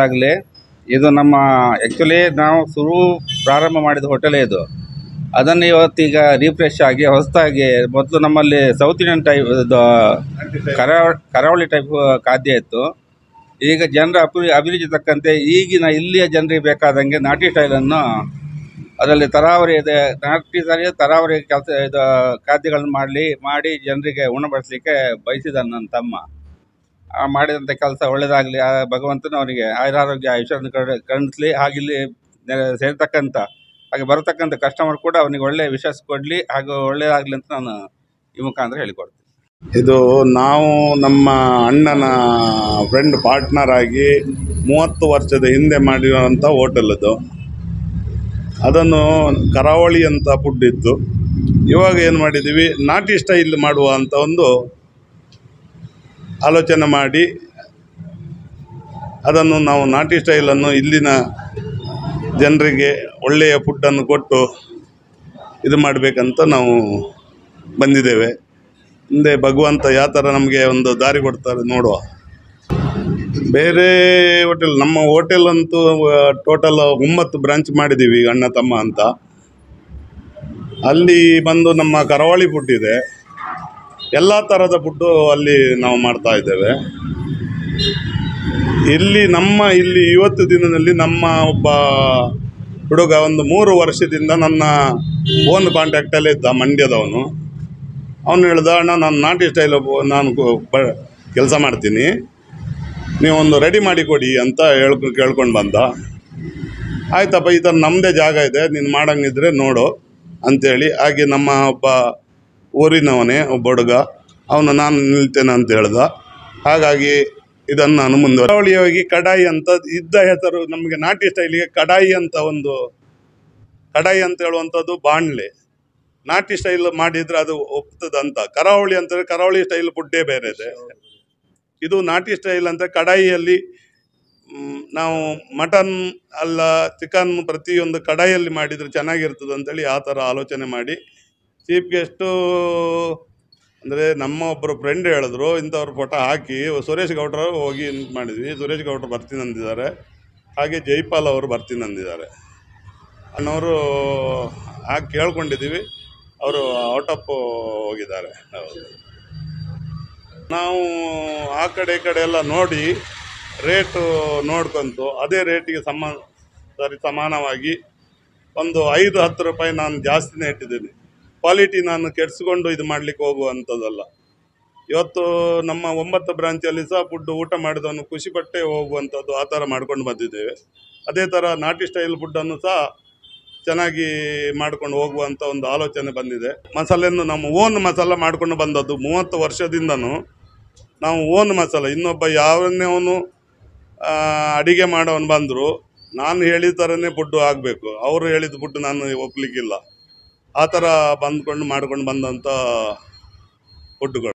ಒಳ್ಳೆಯದಾಗಲಿ ಇದು ನಮ್ಮ ಆ್ಯಕ್ಚುಲಿ ನಾವು ಶುರು ಪ್ರಾರಂಭ ಮಾಡಿದ ಹೋಟೆಲೇ ಇದು ಅದನ್ನು ಇವತ್ತೀಗ ರೀಫ್ರೆಶ್ ಆಗಿ ಹೊಸದಾಗಿ ಮೊದಲು ನಮ್ಮಲ್ಲಿ ಸೌತ್ ಇಂಡಿಯನ್ ಟೈಪ್ ಇದು ಕರಾವ ಕರಾವಳಿ ಟೈಪ್ ಖಾದ್ಯ ಇತ್ತು ಈಗ ಜನರ ಅಭಿ ಅಭಿರುಚಿ ತಕ್ಕಂತೆ ಈಗಿನ ಇಲ್ಲಿಯ ಜನರಿಗೆ ಬೇಕಾದಂಗೆ ನಾಟಿ ಸ್ಟೈಲನ್ನು ಅದರಲ್ಲಿ ತರಾವರಿ ಇದೆ ನಾಟಿ ಸ್ಟೈಲ್ ತರಾವರಿ ಕೆಲಸ ಇದು ಖಾದ್ಯಗಳನ್ನು ಮಾಡಲಿ ಮಾಡಿ ಜನರಿಗೆ ಉಣಬಡಿಸಲಿಕ್ಕೆ ಬಯಸಿದ ನನ್ನ ತಮ್ಮ ಆ ಮಾಡಿದಂಥ ಕೆಲಸ ಒಳ್ಳೆಯದಾಗಲಿ ಆ ಭಗವಂತನು ಅವನಿಗೆ ಆಯುರಾರೋಗ್ಯ ಐಶ್ವರ್ಯ ಕರುಣ- ಕರುಣಿಸ್ಲಿ ಹಾಗೆ ಇಲ್ಲಿ ನೆ- ಸೇರ್ತಕ್ಕಂಥ ಹಾಗೆ ಬರತಕ್ಕಂಥ ಕಸ್ಟಮರ್ ಕೂಡ ಅವನಿಗೆ ಒಳ್ಳೆಯ ವಿಶ್ವಾಸ ಕೊಡಲಿ ಹಾಗೂ ಒಳ್ಳೆಯದಾಗಲಿ ಅಂತ ನಾನು ಈ ಮುಖಾಂತರ ಹೇಳಿಕೊಡ್ತೀನಿ ಇದು ನಾವು ನಮ್ಮ ಅಣ್ಣನ ಫ್ರೆಂಡ್ ಪಾರ್ಟ್ನರ್ ಆಗಿ ಮೂವತ್ತು ವರ್ಷದ ಹಿಂದೆ ಮಾಡಿರುವಂಥ ಹೋಟೆಲ್ ಅದು ಅದನ್ನು ಕರಾವಳಿ ಅಂತ ಫುಡ್ ಇತ್ತು ಇವಾಗ ಏನು ಮಾಡಿದ್ದೀವಿ ನಾಟಿ ಸ್ಟೈಲ್ ಮಾಡುವ ಅಂತ ಒಂದು ಆಲೋಚನೆ ಮಾಡಿ ಅದನ್ನು ನಾವು ನಾಟಿ ಸ್ಟೈಲನ್ನು ಇಲ್ಲಿನ ಜನರಿಗೆ ಒಳ್ಳೆಯ ಫುಡ್ಡನ್ನು ಕೊಟ್ಟು ಇದು ಮಾಡಬೇಕಂತ ನಾವು ಬಂದಿದ್ದೇವೆ ಮುಂದೆ ಭಗವಂತ ಯಾವ ಥರ ನಮಗೆ ಒಂದು ದಾರಿ ಕೊಡ್ತಾರೆ ನೋಡುವ ಬೇರೆ ಹೋಟೆಲ್ ನಮ್ಮ ಹೋಟೆಲ್ ಅಂತೂ ಟೋಟಲ್ ಒಂಬತ್ತು ಬ್ರಾಂಚ್ ಮಾಡಿದ್ದೀವಿ ಈಗ ಅಣ್ಣ ತಮ್ಮ ಅಂತ ಅಲ್ಲಿ ಬಂದು ನಮ್ಮ ಕರಾವಳಿ ಫುಡ್ ಇದೆ ಎಲ್ಲ ಥರದ ಫುಡ್ಡು ಅಲ್ಲಿ ನಾವು ಮಾಡ್ತಾ ಇದ್ದೇವೆ ಇಲ್ಲಿ ನಮ್ಮ ಇಲ್ಲಿ ಇವತ್ತು ದಿನದಲ್ಲಿ ನಮ್ಮ ಒಬ್ಬ ಹುಡುಗ ಒಂದು ಮೂರು ವರ್ಷದಿಂದ ನನ್ನ ಓನ್ ಕಾಂಟ್ಯಾಕ್ಟಲ್ಲೇ ಇದ್ದ ಮಂಡ್ಯದವನು ಅವನು ಹೇಳ್ದ ಅಣ್ಣ ನಾನು ನಾಟಿ ಸ್ಟೈಲ್ ನಾನು ಕೆಲಸ ಮಾಡ್ತೀನಿ ನೀವೊಂದು ರೆಡಿ ಮಾಡಿ ಕೊಡಿ ಅಂತ ಹೇಳ್ಕೊ ಕೇಳ್ಕೊಂಡು ಬಂದ ಆಯ್ತಪ್ಪ ಈ ಥರ ನಮ್ಮದೇ ಜಾಗ ಇದೆ ನೀನು ಮಾಡಂಗಿದ್ರೆ ನೋಡು ಅಂಥೇಳಿ ಹಾಗೆ ನಮ್ಮ ಒಬ್ಬ ಊರಿನವನೇ ಒಬ್ಬ ಹುಡುಗ ಅವನು ನಾನು ನಿಲ್ತೇನೆ ಅಂತ ಹೇಳ್ದ ಹಾಗಾಗಿ ಇದನ್ನು ನಾನು ಮುಂದುವರೆ ಕರಾವಳಿಯಾಗಿ ಕಡಾಯಿ ಅಂತ ಇದ್ದ ಹೆಸರು ನಮಗೆ ನಾಟಿ ಸ್ಟೈಲಿಗೆ ಕಡಾಯಿ ಅಂತ ಒಂದು ಕಡಾಯಿ ಅಂತ ಹೇಳುವಂಥದ್ದು ಬಾಣಲೆ ನಾಟಿ ಸ್ಟೈಲ್ ಮಾಡಿದ್ರೆ ಅದು ಒಪ್ತದಂತ ಕರಾವಳಿ ಅಂತಂದ್ರೆ ಕರಾವಳಿ ಸ್ಟೈಲ್ ಫುಡ್ಡೇ ಬೇರೆ ಇದೆ ಇದು ನಾಟಿ ಸ್ಟೈಲ್ ಅಂತ ಕಡಾಯಿಯಲ್ಲಿ ಮ್, ನಾವು ಮಟನ್ ಅಲ್ಲ ಚಿಕನ್ ಪ್ರತಿಯೊಂದು ಕಡಾಯಿಯಲ್ಲಿ ಮಾಡಿದರೆ ಚೆನ್ನಾಗಿರ್ತದೆ ಅಂತೇಳಿ ಆ ಥರ ಆಲೋಚನೆ ಮಾಡಿ ಚೀಫ್ ಗೆಸ್ಟು ಅಂದರೆ ನಮ್ಮ ಒಬ್ಬರು ಫ್ರೆಂಡ್ ಹೇಳಿದ್ರು ಇಂಥವ್ರ ಫೋಟೋ ಹಾಕಿ ಸುರೇಶ್ ಗೌಡ್ರು ಹೋಗಿ ಇದ್ ಮಾಡಿದ್ವಿ ಸುರೇಶ್ ಗೌಡ್ರು ಬರ್ತೀನಿ ಅಂದಿದ್ದಾರೆ ಹಾಗೆ ಜೈಪಾಲ್ ಅವರು ಬರ್ತೀನಿ ಅಂದಿದ್ದಾರೆ ಅನ್ನೋರು ಹಾಕಿ ಕೇಳ್ಕೊಂಡಿದ್ದೀವಿ ಅವರು ಔಟ್ ಆಫ್ ಹೋಗಿದ್ದಾರೆ ಹೌದು ನಾವು ಆ ಕಡೆ ಈ ಕಡೆ ಎಲ್ಲ ನೋಡಿ ರೇಟು ನೋಡ್ಕೊಂತು ಅದೇ ರೇಟಿಗೆ ಸಮ ಸರಿ ಸಮಾನವಾಗಿ ಒಂದು ಐದು ಹತ್ತು ರೂಪಾಯಿ ನಾನು ಜಾಸ್ತಿನೇ ಇಟ್ಟಿದ್ದೀನಿ ಕ್ವಾಲಿಟಿ ನಾನು ಕೆಡಿಸ್ಕೊಂಡು ಇದು ಮಾಡಲಿಕ್ಕೆ ಹೋಗುವಂಥದ್ದಲ್ಲ ಇವತ್ತು ನಮ್ಮ ಒಂಬತ್ತು ಬ್ರಾಂಚಲ್ಲಿ ಸಹ ಫುಡ್ ಊಟ ಮಾಡಿದವನು ಖುಷಿಪಟ್ಟೆ ಹೋಗುವಂಥದ್ದು ಆ ಥರ ಮಾಡ್ಕೊಂಡು ಬಂದಿದ್ದೇವೆ ಅದೇ ಥರ ನಾಟಿ ಸ್ಟೈಲ್ ಫುಡ್ಡನ್ನು ಸಹ ಚೆನ್ನಾಗಿ ಮಾಡ್ಕೊಂಡು ಹೋಗುವಂಥ ಒಂದು ಆಲೋಚನೆ ಬಂದಿದೆ ಮಸಾಲೆಯನ್ನು ನಮ್ಮ ಓನ್ ಮಸಾಲ ಮಾಡ್ಕೊಂಡು ಬಂದದ್ದು ಮೂವತ್ತು ವರ್ಷದಿಂದನೂ ನಾವು ಓನ್ ಮಸಾಲ ಇನ್ನೊಬ್ಬ ಯಾವನ್ನೇ ಅವನು ಅಡಿಗೆ ಮಾಡೋನು ಬಂದರು ನಾನು ಹೇಳಿದ ಥರನೇ ಫುಡ್ಡು ಆಗಬೇಕು ಅವರು ಹೇಳಿದ ಫುಡ್ ನಾನು ಒಪ್ಪಲಿಕ್ಕಿಲ್ಲ ಆ ಥರ ಬಂದ್ಕೊಂಡು ಮಾಡ್ಕೊಂಡು ಬಂದಂಥ ಫುಡ್ಡುಗಳು